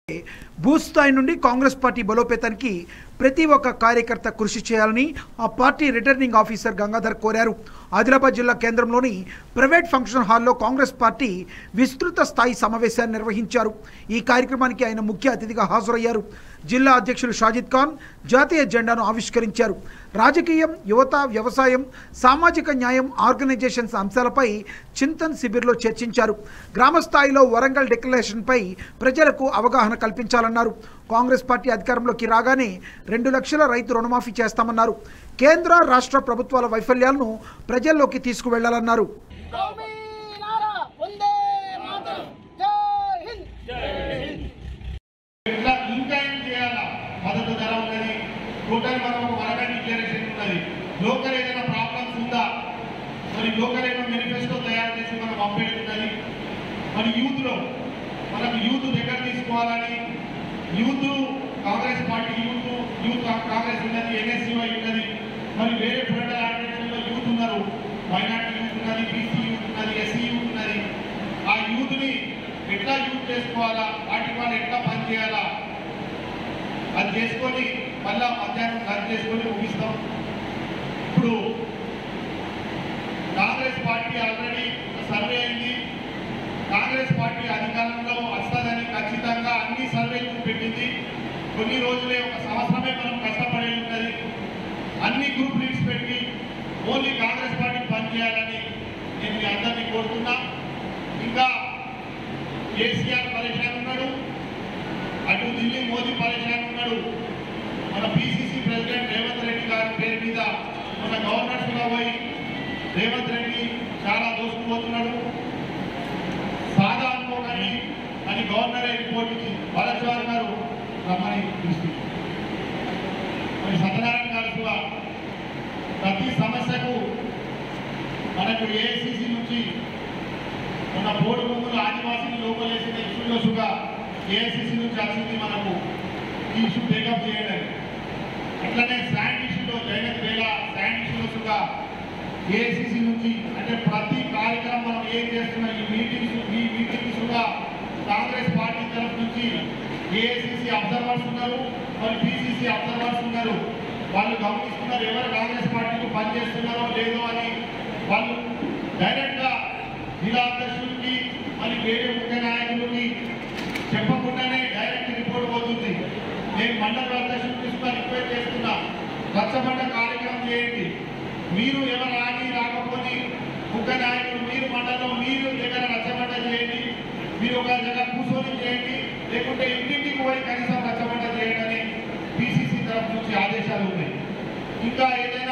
భూస్థాయి నుండి కాంగ్రెస్ పార్టీ బలోపేతానికి ప్రతి ఒక్క కార్యకర్త కృషి చేయాలని ఆ పార్టీ రిటర్నింగ్ ఆఫీసర్ గంగాధర్ కోరారు ఆదిలాబాద్ జిల్లా కేంద్రంలోని ప్రైవేట్ ఫంక్షన్ హాల్లో కాంగ్రెస్ పార్టీ విస్తృత స్థాయి సమావేశాన్ని నిర్వహించారు ఈ కార్యక్రమానికి ఆయన ముఖ్య అతిథిగా హాజరయ్యారు జిల్లా అధ్యక్షులు షాజిద్ ఖాన్ జాతీయ జెండాను ఆవిష్కరించారు రాజకీయం యువత వ్యవసాయం సామాజిక న్యాయం ఆర్గనైజేషన్స్ అంశాలపై చింతన్ శిబిర్లో చర్చించారు గ్రామ స్థాయిలో వరంగల్ డిక్లరేషన్పై ప్రజలకు అవగాహన కల్పించాలన్నారు కాంగ్రెస్ పార్టీ అధికారంలోకి రాగానే రెండు లక్షల రైతు రుణమాఫీ చేస్తామన్నారు కేంద్ర రాష్ట్ర ప్రభుత్వాల వైఫల్యాలను ప్రజల్లోకి తీసుకువెళ్లాలన్నారు కౌమీ నారా వందే మాతరం జై హింద్ ఇట్లా ఇంకా ఏం చేయాలా మద్దతు ధర ఉన్నది టోటల్ మనం ఒక వరగంట డిక్లరేషన్ ఉన్నది లోకల్ ఏదైనా ప్రాబ్లమ్స్ ఉందా మరి లోకల్ ఏమో మేనిఫెస్టో తయారు చేసి మనం పంపేస్తున్నది మరి యూత్ లో మనకు యూత్ దగ్గర తీసుకోవాలని youth Congress party youth youth Congress ఉన్నది ఎన్ఎస్యుఐ ఉన్నది మరి వేరే పొలిటికల్ ఆర్గనైజేషన్ లో యూత్ ఉన్నారు మైనార్టీ యూత్ ఉన్నది బీసీ యూత్ ఉన్నది ఎస్సీ యూత్ ఉన్నది ఆ యూత్ ని ఎట్లా యూత్ చేసుకోవాలా వాటి వాళ్ళు ఎట్లా పని చేయాలా అది చేసుకొని మళ్ళా మధ్యాహ్నం లంచ్ చేసుకొని ముగిస్తాం ఇప్పుడు కాంగ్రెస్ పార్టీ ఆల్రెడీ సర్వే అయింది కాంగ్రెస్ పార్టీ అధికారంలో వస్తుందని ఖచ్చితంగా అన్ని సర్వేలు పెట్టింది కొన్ని రోజులే ఒక సంవత్సరమే మనం కష్టపడేది ఉన్నది అన్ని గ్రూప్ లీడ్స్ పెట్టి ఓన్లీ కాంగ్రెస్ పార్టీ పనిచేయాలని నేను మీ అందరినీ కోరుతున్నా ఇంకా కేసీఆర్ పరేషాన్ ఉన్నాడు అటు ఢిల్లీ మోదీ పరేషాన్ ఉన్నాడు మన పిసిసి ప్రెసిడెంట్ రేవంత్ రెడ్డి గారి పేరు మీద మన గవర్నర్ కూడా పోయి రేవంత్ రెడ్డి చాలా దోసుకుపోతున్నాడు సాదా అనుకోకండి అని గవర్నరే రిపోర్ట్ ఇచ్చి బాలచవారి గారు రమ్మని దృష్టి మరి సత్యనారాయణ గారు కూడా ప్రతి సమస్యకు మనకు ఏఐసిసి నుంచి మన బోర్డు ముందు ఆదివాసీని లోపలేసిన ఇష్యూలుగా ఏఐసిసి నుంచి వచ్చింది మనకు ఈ ఇష్యూ టేకప్ చేయడం అట్లనే శాండ్ ఇష్యూలో జగన్ వేళ శాండ్ ఇష్యూలుగా ఏఐసిసి నుంచి అంటే ప్రతి కార్యక్రమం మనం ఏం చేస్తున్నాం ఈ మీటింగ్స్ ఈ మీటింగ్స్ కూడా కాంగ్రెస్ పార్టీ తరఫు నుంచి ఏఐసిసి అబ్జర్వర్స్ ఉన్నారు మరి పిసిసి అబ్జర్వర్స్ ఉన్నారు వాళ్ళు గమనిస్తున్నారు ఎవరు కాంగ్రెస్ పార్టీకి పనిచేస్తున్నారో లేదో అని వాళ్ళు డైరెక్ట్ గా జిల్లా అధ్యక్షుడికి మరి వేరే ముఖ్య నాయకులకి చెప్పకుండానే డైరెక్ట్ రిపోర్ట్ పోతుంది నేను మండల అధ్యక్షుడు తీసుకుని రిక్వెస్ట్ చేస్తున్నా రచ్చబండ కార్యక్రమం చేయండి మీరు ఎవరు రాని రాకపోతే ముఖ్య నాయకులు మీరు మండలం మీరు దగ్గర రచ్చబండ చేయండి మీరు ఒక దగ్గర కూర్చొని చేయండి లేకుంటే ఇంటింటికి పోయి కనీసం రచ్చబండ చేయండి అని పిసిసి తరఫు నుంచి ఆదేశాలు ఉన్నాయి ఇంకా ఏదైనా